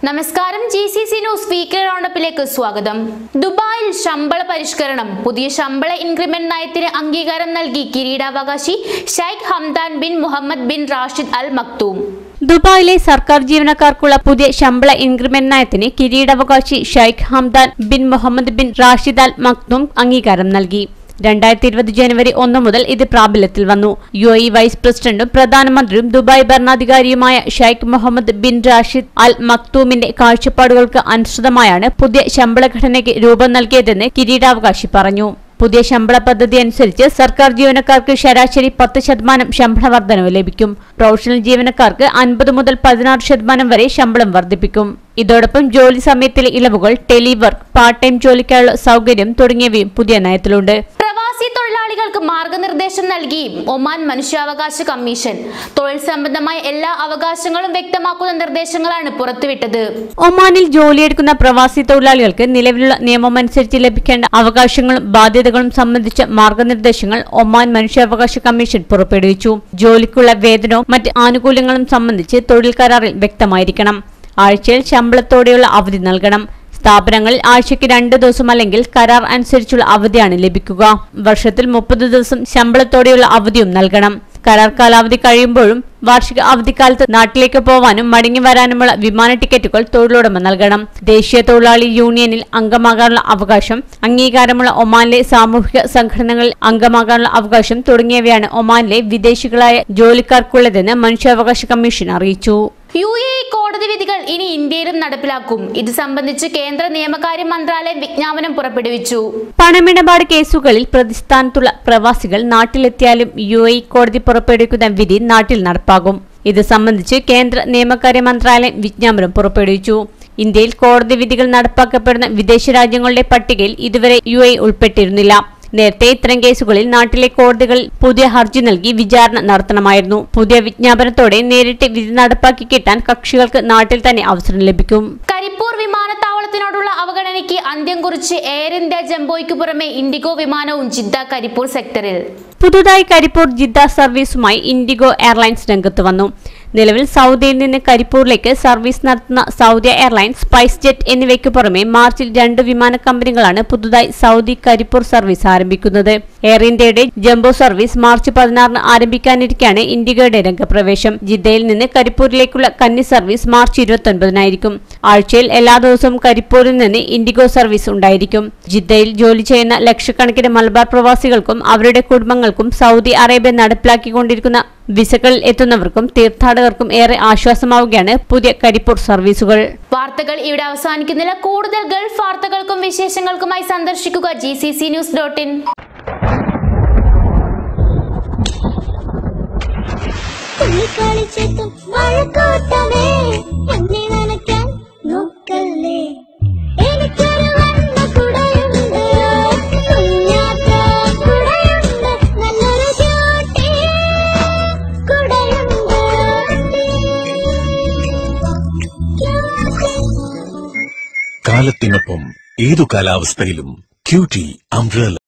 നമസ്കാരം G C C news weekly റൗണ്ടപ്പിലേക്ക് സ്വാഗതം ദുബായിൽ ശമ്പള പരിഷ്കരണം പുതിയ ശമ്പള ഇൻക്രിമെന്റ് നയത്തിന് അംഗീകാരം നൽകി കിരീടാവകാശി Sheikh Hamdan bin Mohammed bin Rashid Al Maktoum ദുബായിലെ സർക്കാർ ജീവനക്കാർക്കുള്ള പുതിയ ശമ്പള ഇൻക്രിമെന്റ് നയത്തിന് കിരീടാവകാശി Sheikh Hamdan bin Mohammed bin Rashid Al Maktoum അംഗീകാരം നൽകി രണ്ടായിരത്തി ഇരുപത് ജനുവരി ഒന്ന് മുതൽ ഇത് പ്രാബല്യത്തിൽ വന്നു യു എ വൈസ് പ്രസിഡന്റും പ്രധാനമന്ത്രിയും ദുബായ് ഭരണാധികാരിയുമായ Sheikh Mohammed bin Rashid Al മക്തൂമിന്റെ കാഴ്ചപ്പാടുകൾക്ക് അനുസൃതമായാണ് പുതിയ ശമ്പള ഘടനയ്ക്ക് രൂപം നൽകിയതെന്ന് കിരീടാവകാശി പറഞ്ഞു പുതിയ ശമ്പള പദ്ധതി അനുസരിച്ച് സർക്കാർ ജീവനക്കാർക്ക് ശരാശരി പത്ത് ശതമാനം ശമ്പള വർധനവ് ലഭിക്കും പ്രൊഫഷണൽ ജീവനക്കാർക്ക് അൻപത് മുതൽ പതിനാറ് ശതമാനം വരെ ശമ്പളം വർദ്ധിപ്പിക്കും ഇതോടൊപ്പം ജോലി സമയത്തിലെ ഇളവുകൾ ടെലിവർക്ക് പാർട്ട് ടൈം ജോലിക്കായുള്ള സൗകര്യം തുടങ്ങിയവയും പുതിയ നയത്തിലുണ്ട് പ്രവാസി തൊഴിലാളികൾക്ക് മാർഗനിർദ്ദേശം നൽകി ഒമാൻ മനുഷ്യാവകാശ കമ്മീഷൻ തൊഴിൽ സംബന്ധമായ എല്ലാ അവകാശങ്ങളും വ്യക്തമാക്കുന്ന നിർദ്ദേശങ്ങളാണ് പുറത്തുവിട്ടത് ഒമാനിൽ ജോലിയെടുക്കുന്ന പ്രവാസി തൊഴിലാളികൾക്ക് നിലവിലുള്ള നിയമമനുസരിച്ച് ലഭിക്കേണ്ട അവകാശങ്ങളും ബാധ്യതകളും സംബന്ധിച്ച മാർഗനിർദ്ദേശങ്ങൾ ഒമാൻ മനുഷ്യാവകാശ കമ്മീഷൻ പുറപ്പെടുവിച്ചു ജോലിക്കുള്ള വേതനവും മറ്റ് ആനുകൂല്യങ്ങളും സംബന്ധിച്ച് തൊഴിൽ കരാറിൽ വ്യക്തമായിരിക്കണം ആഴ്ചയിൽ ശമ്പളത്തോടെയുള്ള അവധി നൽകണം സ്ഥാപനങ്ങളിൽ ആഴ്ചയ്ക്ക് രണ്ട് ദിവസം അല്ലെങ്കിൽ കരാർ അനുസരിച്ചുള്ള അവധിയാണ് ലഭിക്കുക വർഷത്തിൽ മുപ്പത് ദിവസം ശമ്പളത്തോടെയുള്ള അവധിയും നൽകണം കരാർ കാലാവധി കഴിയുമ്പോഴും വാർഷിക അവധിക്കാലത്ത് നാട്ടിലേക്ക് പോവാനും മടങ്ങി വരാനുമുള്ള വിമാന ടിക്കറ്റുകൾ തൊഴിലുടമ നൽകണം ദേശീയ തൊഴിലാളി യൂണിയനിൽ അംഗമാകാനുള്ള അവകാശം അംഗീകാരമുള്ള ഒമാനിലെ സാമൂഹിക സംഘടനകളിൽ അംഗമാകാനുള്ള അവകാശം തുടങ്ങിയവയാണ് ഒമാനിലെ വിദേശികളായ ജോലിക്കാർക്കുള്ളതെന്ന് മനുഷ്യാവകാശ കമ്മീഷൻ അറിയിച്ചു യു എ ഇ കോടതി വിധികൾ ഇനി ഇന്ത്യയിലും നടപ്പിലാക്കും ഇത് സംബന്ധിച്ച് കേന്ദ്ര നിയമകാര്യ മന്ത്രാലയം വിജ്ഞാപനം പുറപ്പെടുവിച്ചു പണമിടപാട് കേസുകളിൽ പ്രതിസ്ഥാനത്തുള്ള പ്രവാസികൾ നാട്ടിലെത്തിയാലും യു എ കോടതി പുറപ്പെടുവിക്കുന്ന വിധി നാട്ടിൽ നടപ്പാകും ഇത് സംബന്ധിച്ച് കേന്ദ്ര നിയമകാര്യ മന്ത്രാലയം വിജ്ഞാപനം പുറപ്പെടുവിച്ചു ഇന്ത്യയിൽ കോടതി വിധികൾ നടപ്പാക്കപ്പെടുന്ന വിദേശ രാജ്യങ്ങളുടെ പട്ടികയിൽ ഇതുവരെ യു എ ഉൾപ്പെട്ടിരുന്നില്ല നേരത്തെ ഇത്തരം കേസുകളിൽ നാട്ടിലെ കോടതികളിൽ പുതിയ ഹർജി നൽകി വിചാരണ നടത്തണമായിരുന്നു പുതിയ വിജ്ഞാപനത്തോടെ നേരിട്ട് വിധി നടപ്പാക്കി കിട്ടാൻ കക്ഷികൾക്ക് നാട്ടിൽ തന്നെ അവസരം ലഭിക്കും കരിപ്പൂർ വിമാനത്താവളത്തിനോടുള്ള അവഗണനയ്ക്ക് അന്ത്യം കുറിച്ച് എയർ ഇന്ത്യ ജംബോയ്ക്ക് പുറമെ ഇൻഡിഗോ വിമാനവും ജിദ്ദ കരിപ്പൂർ സെക്ടറിൽ പുതുതായി കരിപ്പൂർ ജിദ്ദ സർവീസുമായി ഇൻഡിഗോ എയർലൈൻസ് രംഗത്ത് വന്നു നിലവിൽ സൗദിയിൽ നിന്ന് കരിപ്പൂരിലേക്ക് സർവീസ് നടത്തുന്ന സൗദി എയർലൈൻസ് സ്പൈസ് ജെറ്റ് എന്നിവയ്ക്ക് പുറമെ മാർച്ചിൽ രണ്ട് വിമാന കമ്പനികളാണ് പുതുതായി സൗദി കരിപ്പൂർ സർവീസ് ആരംഭിക്കുന്നത് എയർ ഇന്ത്യയുടെ ജംബോ സർവീസ് മാർച്ച് പതിനാറിന് ആരംഭിക്കാനിരിക്കെയാണ് ഇൻഡിഗോയുടെ രംഗപ്രവേശം ജിദ്ദയിൽ നിന്ന് കരിപ്പൂരിലേക്കുള്ള കന്നി സർവീസ് മാർച്ച് ഇരുപത്തൊൻപതിനായിരിക്കും ആഴ്ചയിൽ എല്ലാ ദിവസവും കരിപ്പൂരിൽ നിന്ന് ഇൻഡിഗോ സർവീസ് ഉണ്ടായിരിക്കും ജിദ്ദയിൽ ജോലി ചെയ്യുന്ന ലക്ഷക്കണക്കിന് മലബാർ പ്രവാസികൾക്കും അവരുടെ കുടുംബങ്ങൾക്കും സൗദി അറേബ്യ നടപ്പിലാക്കിക്കൊണ്ടിരിക്കുന്ന വിസകളിൽ എത്തുന്നവർക്കും തീർത്ഥാടകർക്കും ഏറെ ആശ്വാസമാവുകയാണ് പുതിയ കരിപ്പൂർ സർവീസുകൾ വാർത്തകൾ ഇവിടെ അവസാനിക്കുന്നില്ല കൂടുതൽ ഗൾഫ് വാർത്തകൾക്കും വിശേഷങ്ങൾക്കുമായി സന്ദർശിക്കുക G C C news dot in തുള്ളിക്കളിച്ചെത്തും മഴക്കോട്ടമേ എന്നെ നനയ്ക്കാൻ നോക്കല്ലേ എനിക്കൊരു വണ്ണ കുടയുണ്ട് കുഞ്ഞാത്ത കുടയുണ്ട് നല്ലൊരു ചാട്ടി കുടയുണ്ട് കാലത്തിനൊപ്പം ഏതു കാലാവസ്ഥയിലും ക്യൂട്ടി അംബ്രല